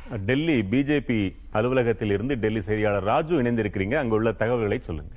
Delhi BJP அலுவலகத்தில் இருந்து டெல்லி செய்தியாளர் ராஜு இணைந்திருக்கிறீங்க அங்க உள்ள தகவல்களை சொல்லுங்க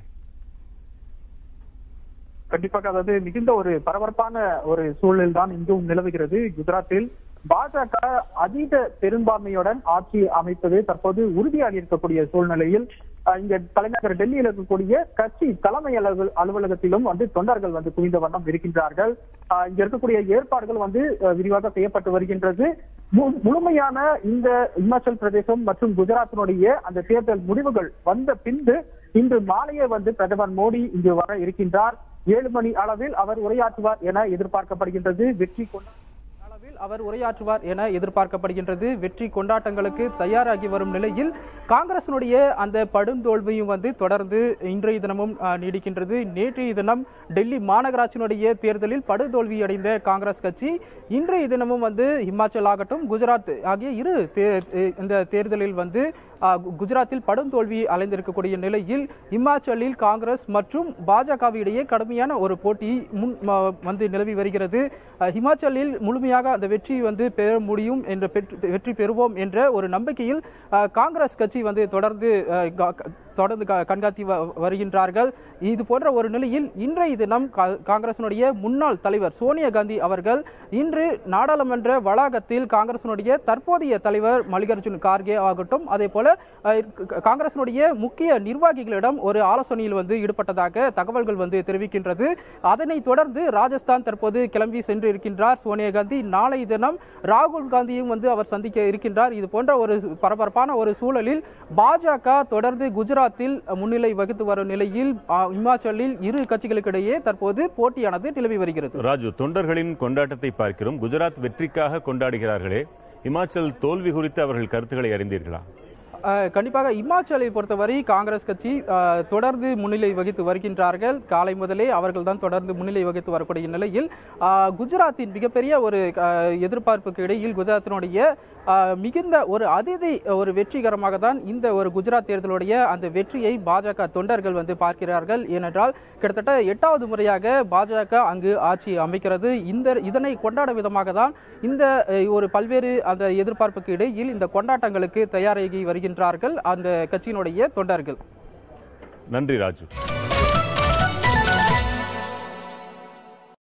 கண்டிப்பாக அதாவது மிகுந்த ஒரு பரபரப்பான ஒரு சூழல் தான் இங்கும் நிலவுகிறது குஜராத்தில் பாஜக அதீத பெரும்பான்மையுடன் ஆட்சி அமைப்பது தற்போது உறுதியாகி இருக்கக்கூடிய சூழ்நிலையில் அஹ், இங்க தலைநகர் டெல்லியில் இருக்கக்கூடிய கட்சி தலைமை அலுவல் அலுவலகத்திலும் வந்து தொண்டர்கள் வந்து குவிந்த வண்ணம் இருக்கின்றார்கள் அஹ், இங்க இருக்கக்கூடிய ஏற்பாடுகள் வந்து அஹ், விரிவாக செய்யப்பட்டு வருகின்றது மு- முழுமையான இந்த இமாச்சல் பிரதேசம் மற்றும் குஜராத்தினுடைய அந்த தேர்தல் முடிவுகள் வந்த பின்பு இன்று மாலையே வந்து பிரதமர் மோடி இங்கு வர இருக்கின்றார் ஏழு மணி அளவில் அவர் உரையாற்றுவார் என எதிர்பார்க்கப்படுகின்றது வெற்றி கொண்ட அளவில் அவர் உரையாற்றுவார் என எதிர்பார்க்கப்படுகின்றது வெற்றி கொண்டாட்டங்களுக்கு தயாராகி வரும் நிலையில் காங்கிரசினுடைய அந்த படுந்தோல்வியும் வந்து தொடர்ந்து இன்றைய தினமும் ஆ, நீடிக்கின்றது நேற்றைய தினம் டெல்லி மாநகராட்சியினுடைய தேர்தலில் படுதோல்வி அடைந்த காங்கிரஸ் கட்சி இன்றைய தினமும் வந்து இமாச்சல் ஆகட்டும் குஜராத் ஆகிய இரு தே- இந்த தேர்தலில் வந்து ஆ, கு- குஜராத்தில் படும் தோல்வி அலைந்திருக்கக்கூடிய நிலையில் இமாச்சலில் காங்கிரஸ் மற்றும் பாஜகவு இடையே கடுமையான ஒரு போட்டி முன் ம- வந்து நிலவி வருகிறது அ, இமாச்சலில் முழுமையாக அந்த வெற்றி வந்து பெற முடியும் என்ற பெற்று- வெற்றி பெறுவோம் என்ற ஒரு நம்பிக்கையில் அ, காங்கிரஸ் கட்சி வந்து தொடர்ந்து அ, க- க- தொடர்ந்து க- கண்காத்தி வ- வருகின்றார்கள் இது போன்ற ஒரு நிலையில் இன்றைய தினம் கா- காங்கிரசினுடைய முன்னாள் தலைவர் சோனியா காந்தி அவர்கள் இன்று நாடாளுமன்ற வளாகத்தில் காங்கிரசினுடைய தற்போதைய தலைவர் மல்லிகார்ஜுன் கார்கே ஆகட்டும் அதே போல அஹ், க- காங்கிரசினுடைய முக்கிய நிர்வாகிகளிடம் ஒரு ஆலோசனையில் வந்து ஈடுபட்டதாக தகவல்கள் வந்து தெரிவிக்கின்றது அதனைத் தொடர்ந்து ராஜஸ்தான் தற்போது கிளம்பி சென்று இருக்கின்றார் சோனியா காந்தி நாளை தினம் ராகுல் காந்தியும் வந்து அவர் சந்திக்க இருக்கின்றார் இது போன்ற ஒரு பரபரப்பான ஒரு சூழலில் பாஜக தொடர்ந்து குஜராத்தில் முன்னிலை வகித்து வரும் நிலையில் ஆ, இமாச்சலில் இரு கட்சிகளுக்கிடையே தற்போது போட்டியானது நிலவி வருகிறது ராஜு தொண்டர்களின் கொண்டாட்டத்தை பார்க்கிறோம் குஜராத் வெற்றிக்காக கொண்டாடுகிறார்களே இமாச்சல் தோல்வி குறித்து அவர்கள் கருத்துக்களை அறிந்தீர்களா அஹ், கண்டிப்பாக இமாச்சலை பொறுத்தவரை காங்கிரஸ் கட்சி அஹ், தொடர்ந்து முன்னிலை வகித்து வருகின்றார்கள் காலை முதலே அவர்கள் தான் தொடர்ந்து முன்னிலை வகித்து வரக்கூடிய நிலையில் அஹ், குஜராத்தின் மிகப்பெரிய ஒரு அஹ், எதிர்பார்ப்புக்கு இடையில் குஜராத்தினுடைய அஹ், மிகுந்த ஒரு அதிதி ஒரு வெற்றிகரமாக தான் இந்த ஒரு குஜராத் தேர்தலுடைய அந்த வெற்றியை பாஜக தொண்டர்கள் வந்து பார்க்கிறார்கள் ஏனென்றால் கிட்டத்தட்ட எட்டாவது முறையாக பாஜக அங்கு ஆட்சி அமைக்கிறது இந்த இதனை கொண்டாட விதமாக தான் இந்த அஹ், ஒரு பல்வேறு அந்த எதிர்பார்ப்புக்கு இடையில் இந்த கொண்டாட்டங்களுக்கு தயாராகி வருகின்றார்கள் அந்த கட்சியினுடைய தொண்டர்கள் நன்றி ராஜு